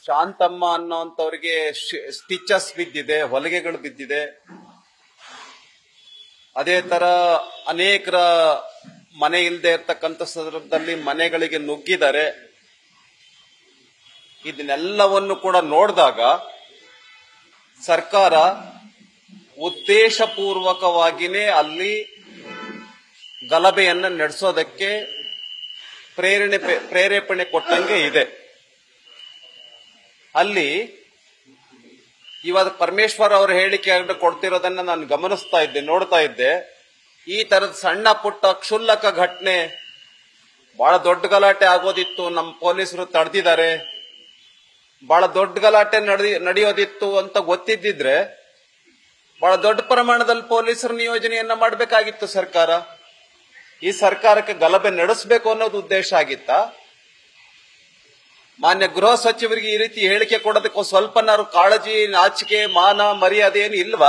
Shanthamma ಅನ್ನೋಂಥವ್ರಿಗೆ stitches ಬಿದ್ದಿದೆ ಹೊಲಿಗೆಗಳು ಬಿದ್ದಿದೆ ಅದೇ ತರ ಅನೇಕರ ಮನೆ ಇಲ್ಲದೆ ಇರ್ತಕ್ಕಂಥ ಸಂದರ್ಭದಲ್ಲಿ ಮನೆಗಳಿಗೆ ನುಗ್ಗಿದ್ದಾರೆ ಇದನ್ನೆಲ್ಲವನ್ನು ಕೂಡ ನೋಡಿದಾಗ ಸರ್ಕಾರ ಉದ್ದೇಶಪೂರ್ವಕವಾಗಿನೇ ಅಲ್ಲಿ ಗಲಭೆಯನ್ನ ನಡೆಸೋದಕ್ಕೆ ಪ್ರೇರಣೆ ಪ್ರೇರೇಪಣೆ ಕೊಟ್ಟಂಗೆ ಇದೆ ಅಲ್ಲಿ ಇವಾಗ ಪರಮೇಶ್ವರ್ ಅವರ ಹೇಳಿಕೆ ಕೊಡ್ತಿರೋದನ್ನ ನಾನು ಗಮನಿಸ್ತಾ ಇದ್ದೆ ನೋಡ್ತಾ ಇದ್ದೆ ಈ ತರದ ಸಣ್ಣ ಪುಟ್ಟ ಕ್ಷುಲ್ಲಕ ಘಟನೆ ಬಹಳ ದೊಡ್ಡ ಗಲಾಟೆ ಆಗೋದಿತ್ತು ನಮ್ಮ ಪೊಲೀಸರು ತಡೆದಿದ್ದಾರೆ ಬಹಳ ದೊಡ್ಡ ಗಲಾಟೆ ನಡೆ ನಡೆಯೋದಿತ್ತು ಅಂತ ಗೊತ್ತಿದ್ದಿದ್ರೆ ಬಹಳ ದೊಡ್ಡ ಪ್ರಮಾಣದಲ್ಲಿ ಪೊಲೀಸರ ನಿಯೋಜನೆಯನ್ನ ಮಾಡಬೇಕಾಗಿತ್ತು ಸರ್ಕಾರ ಈ ಸರ್ಕಾರಕ್ಕೆ ಗಲಭೆ ನಡೆಸಬೇಕು ಅನ್ನೋದು ಉದ್ದೇಶ ಆಗಿತ್ತ ಮಾನ್ಯ ಗೃಹ ಸಚಿವರಿಗೆ ಈ ರೀತಿ ಹೇಳಿಕೆ ಕೊಡೋದಕ್ಕೆ ಸ್ವಲ್ಪನಾರು ಕಾಳಜಿ ನಾಚಿಕೆ ಮಾನ ಮರ್ಯಾದೆ ಏನು ಇಲ್ವಾ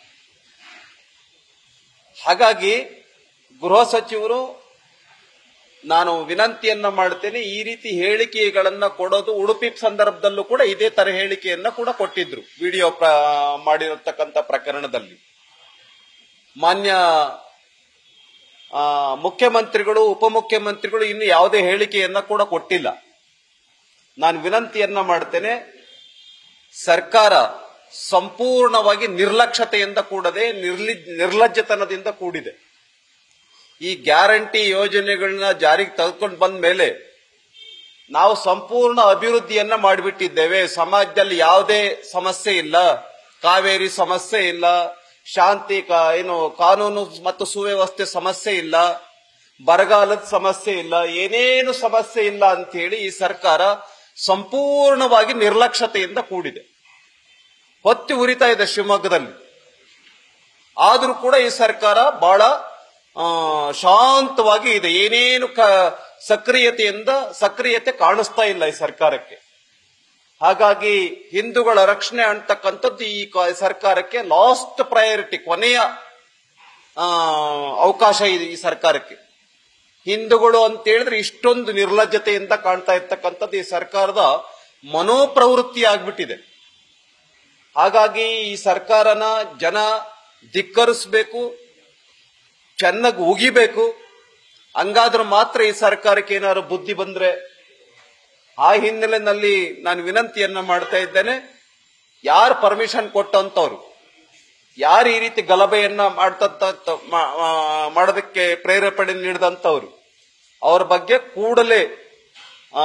ಹಾಗಾಗಿ ಗೃಹ ಸಚಿವರು ನಾನು ವಿನಂತಿಯನ್ನ ಮಾಡ್ತೇನೆ ಈ ರೀತಿ ಹೇಳಿಕೆಗಳನ್ನ ಕೊಡೋದು ಉಡುಪಿ ಸಂದರ್ಭದಲ್ಲೂ ಕೂಡ ಇದೇ ತರ ಹೇಳಿಕೆಯನ್ನ ಕೂಡ ಕೊಟ್ಟಿದ್ರು ವಿಡಿಯೋ ಮಾಡಿರತಕ್ಕಂತ ಪ್ರಕರಣದಲ್ಲಿ ಮಾನ್ಯ ಆ, ಮುಖ್ಯಮಂತ್ರಿಗಳು ಉಪಮುಖ್ಯಮಂತ್ರಿಗಳು ಇನ್ನು ಯಾವುದೇ ಹೇಳಿಕೆಯನ್ನ ಕೂಡ ಕೊಟ್ಟಿಲ್ಲ ನಾನು ವಿನಂತಿಯನ್ನ ಮಾಡ್ತೇನೆ ಸರ್ಕಾರ ಸಂಪೂರ್ಣವಾಗಿ ನಿರ್ಲಕ್ಷ್ಯತೆಯಿಂದ ಕೂಡದೆ ನಿರ್ಲಿ ನಿರ್ಲಜ್ಜತನದಿಂದ ಕೂಡಿದೆ ಈ ಗ್ಯಾರಂಟಿ ಯೋಜನೆಗಳನ್ನ ಜಾರಿಗೆ ತೆಗೆದುಕೊಂಡು ಬಂದ ಮೇಲೆ ನಾವು ಸಂಪೂರ್ಣ ಅಭಿವೃದ್ಧಿಯನ್ನ ಮಾಡಿಬಿಟ್ಟಿದ್ದೇವೆ ಸಮಾಜದಲ್ಲಿ ಯಾವುದೇ ಸಮಸ್ಯೆ ಇಲ್ಲ ಕಾವೇರಿ ಸಮಸ್ಯೆ ಇಲ್ಲ ಶಾಂತಿ ಕಾ- ಏನು ಕಾನೂನು ಮತ್ತು ಸುವ್ಯವಸ್ಥೆ ಸಮಸ್ಯೆ ಇಲ್ಲ ಬರಗಾಲದ ಸಮಸ್ಯೆ ಇಲ್ಲ ಏನೇನು ಸಮಸ್ಯೆ ಇಲ್ಲ ಅಂತ ಹೇಳಿ ಈ ಸರ್ಕಾರ ಸಂಪೂರ್ಣವಾಗಿ ನಿರ್ಲಕ್ಷ್ಯತೆಯಿಂದ ಕೂಡಿದೆ ಹೊತ್ತಿ ಉರಿತಾ ಇದೆ ಶಿವಮೊಗ್ಗದಲ್ಲಿ ಆದ್ರೂ ಕೂಡ ಈ ಸರ್ಕಾರ ಬಹಳ ಆ, ಶಾಂತವಾಗಿ ಇದೆ ಏನೇನು ಕ- ಸಕ್ರಿಯತೆಯಿಂದ ಸಕ್ರಿಯತೆ ಕಾಣಿಸ್ತಾ ಇಲ್ಲ ಈ ಸರ್ಕಾರಕ್ಕೆ ಹಾಗಾಗಿ ಹಿಂದೂಗಳ ರಕ್ಷಣೆ ಅಂತಕ್ಕಂಥದ್ದು ಈ ಕ- ಸರ್ಕಾರಕ್ಕೆ ಲಾಸ್ಟ್ ಪ್ರಯಾರಿಟಿ ಕೊನೆಯ ಆ, ಅವಕಾಶ ಇದೆ ಈ ಸರ್ಕಾರಕ್ಕೆ ಹಿಂದೂಗಳು ಅಂತ ಹೇಳಿದ್ರೆ ಇಷ್ಟೊಂದು ನಿರ್ಲಜ್ಜತೆಯಿಂದ ಕಾಣ್ತಾ ಇರ್ತಕ್ಕಂಥದ್ದು ಈ ಸರ್ಕಾರದ ಮನೋಪ್ರವೃತ್ತಿ ಆಗ್ಬಿಟ್ಟಿದೆ ಹಾಗಾಗಿ ಈ ಸರ್ಕಾರನ ಜನ ಧಿಕ್ಕರಿಸಬೇಕು ಚೆನ್ನಾಗಿ ಉಗಿಬೇಕು ಹಂಗಾದ್ರೂ ಮಾತ್ರ ಈ ಸರ್ಕಾರಕ್ಕೆ ಏನಾದ್ರು ಬುದ್ಧಿ ಬಂದ್ರೆ ಆ ಹಿನ್ನೆಲೆಯಲ್ಲಿ ನಾನು ವಿನಂತಿಯನ್ನ ಮಾಡ್ತಾ ಇದ್ದೇನೆ ಯಾರು ಪರ್ಮಿಷನ್ ಕೊಟ್ಟಂತವ್ರು ಯಾರು ಈ ರೀತಿ ಗಲಭೆಯನ್ನ ಮಾಡ್ತಂತ ಮಾ- ಮಾ- ಮಾಡೋದಕ್ಕೆ ಪ್ರೇರೇಪಣೆ ನೀಡಿದಂತವ್ರು ಅವ್ರ ಬಗ್ಗೆ ಕೂಡಲೇ ಆ,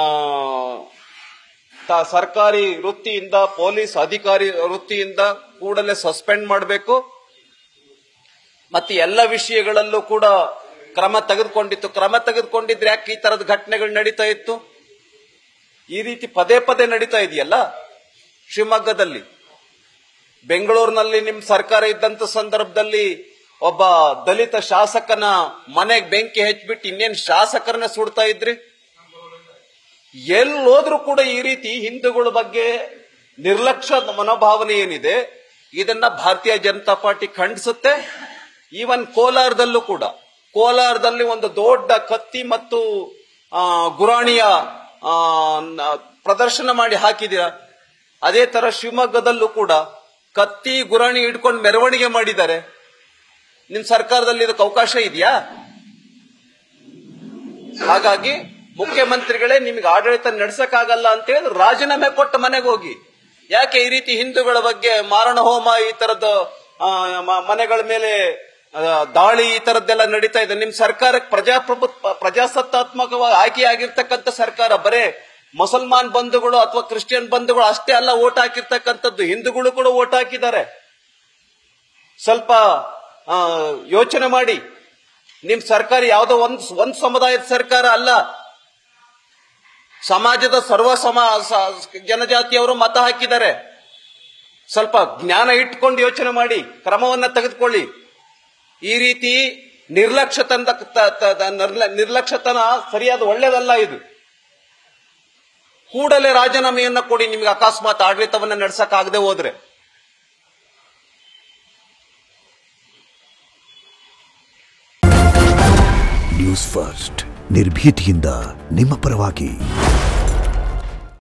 ತ- ಸರ್ಕಾರಿ ವೃತ್ತಿಯಿಂದ ಪೊಲೀಸ್ ಅಧಿಕಾರಿ ವೃತ್ತಿಯಿಂದ ಕೂಡಲೇ ಸಸ್ಪೆಂಡ್ ಮಾಡಬೇಕು ಮತ್ತೆ ಎಲ್ಲ ವಿಷಯಗಳಲ್ಲೂ ಕೂಡ ಕ್ರಮ ತೆಗೆದುಕೊಂಡಿತ್ತು ಕ್ರಮ ತೆಗೆದುಕೊಂಡಿದ್ರೆ ಯಾಕೆ ಈ ತರದ ಘಟನೆಗಳು ನಡೀತಾ ಇತ್ತು ಈ ರೀತಿ ಪದೇ ಪದೇ ನಡೀತಾ ಇದೆಯಲ್ಲ ಶಿವಮೊಗ್ಗದಲ್ಲಿ ಬೆಂಗಳೂರಿನಲ್ಲಿ ನಿಮ್ ಸರ್ಕಾರ ಇದ್ದಂತ ಸಂದರ್ಭದಲ್ಲಿ ಒಬ್ಬ ದಲಿತ ಶಾಸಕನ ಮನೆಗೆ ಬೆಂಕಿ ಹಚ್ಬಿಟ್ಟು ಇನ್ನೇನ್ ಶಾಸಕರನ್ನ ಸುಡ್ತಾ ಇದ್ರಿ ಎಲ್ಲೋದ್ರೂ ಕೂಡ ಈ ರೀತಿ ಹಿಂದೂಗಳ ಬಗ್ಗೆ ನಿರ್ಲಕ್ಷ್ಯ ಮನೋಭಾವನೆ ಏನಿದೆ ಇದನ್ನ ಭಾರತೀಯ ಜನತಾ ಪಾರ್ಟಿ ಖಂಡಿಸುತ್ತೆ ಈವನ್ ಕೋಲಾರದಲ್ಲೂ ಕೂಡ ಕೋಲಾರದಲ್ಲಿ ಒಂದು ದೊಡ್ಡ ಕತ್ತಿ ಮತ್ತು ಆ, ಗುರಾಣಿಯ ಆ, ನ- ಪ್ರದರ್ಶನ ಮಾಡಿ ಹಾಕಿದ್ದೀರಾ ಅದೇ ತರ ಶಿವಮೊಗ್ಗದಲ್ಲೂ ಕೂಡ ಕತ್ತಿ ಗುರಾಣಿ ಇಟ್ಕೊಂಡು ಮೆರವಣಿಗೆ ಮಾಡಿದ್ದಾರೆ ನಿಮ್ ಸರ್ಕಾರದಲ್ಲಿ ಇದಕ್ಕೆ ಅವಕಾಶ ಇದೆಯಾ ಹಾಗಾಗಿ ಮುಖ್ಯಮಂತ್ರಿಗಳೇ ನಿಮ್ಗೆ ಆಡಳಿತ ನಡೆಸಕ್ಕಾಗಲ್ಲ ಅಂತ ಹೇಳಿದ್ರೆ ರಾಜೀನಾಮೆ ಕೊಟ್ಟ ಮನೆಗೆ ಹೋಗಿ ಯಾಕೆ ಈ ರೀತಿ ಹಿಂದೂಗಳ ಬಗ್ಗೆ ಮಾರಣ ಹೋಮ ಈ ತರದ ಆ, ಮ- ಮನೆಗಳ ಮೇಲೆ ಆ, ದಾಳಿ ಈ ತರದ್ದೆಲ್ಲ ನಡೀತಾ ಇದೆ ನಿಮ್ ಸರ್ಕಾರಕ್ಕೆ ಪ್ರಜಾಪ್ರಭುತ್ವ ಪ್ರಜಾಸತ್ತಾತ್ಮಕವಾಗಿ ಆಯ್ಕೆಯಾಗಿರ್ತಕ್ಕಂಥ ಸರ್ಕಾರ ಬರೇ ಮುಸಲ್ಮಾನ್ ಬಂಧುಗಳು ಅಥವಾ ಕ್ರಿಶ್ಚಿಯನ್ ಬಂಧುಗಳು ಅಷ್ಟೇ ಅಲ್ಲ ಓಟ್ ಹಾಕಿರ್ತಕ್ಕಂಥದ್ದು ಹಿಂದೂಗಳು ಕೂಡ ಓಟ್ ಹಾಕಿದ್ದಾರೆ ಸ್ವಲ್ಪ ಆ, ಯೋಚನೆ ಮಾಡಿ ನಿಮ್ ಸರ್ಕಾರ ಯಾವುದೋ ಒಂದ್ ಒಂದ್ ಸಮುದಾಯದ ಸರ್ಕಾರ ಅಲ್ಲ ಸಮಾಜದ ಸರ್ವ ಸಮ ಸ- ಜನಜಾತಿಯವರು ಮತ ಹಾಕಿದ್ದಾರೆ ಸ್ವಲ್ಪ ಜ್ಞಾನ ಇಟ್ಕೊಂಡು ಯೋಚನೆ ಮಾಡಿ ಕ್ರಮವನ್ನ ತೆಗೆದುಕೊಳ್ಳಿ ಈ ರೀತಿ ನಿರ್ಲಕ್ಷ್ಯತನ ತ- ತ- ತ- ನಿರ್ಲ- ನಿರ್ಲಕ್ಷ್ಯತನ ಸರಿಯಾದ ಒಳ್ಳೇದಲ್ಲ ಇದು ಕೂಡಲೇ ರಾಜೀನಾಮೆಯನ್ನ ಕೊಡಿ ನಿಮ್ಗೆ ಅಕಸ್ಮಾತ್ ಆಡಳಿತವನ್ನ ನಡೆಸಕ್ ಆಗದೆ ಹೋದ್ರೆ ನ್ಯೂಸ್ ಫಸ್ಟ್ ನಿರ್ಭೀತಿಯಿಂದ ನಿಮ್ಮ ಪರವಾಗಿ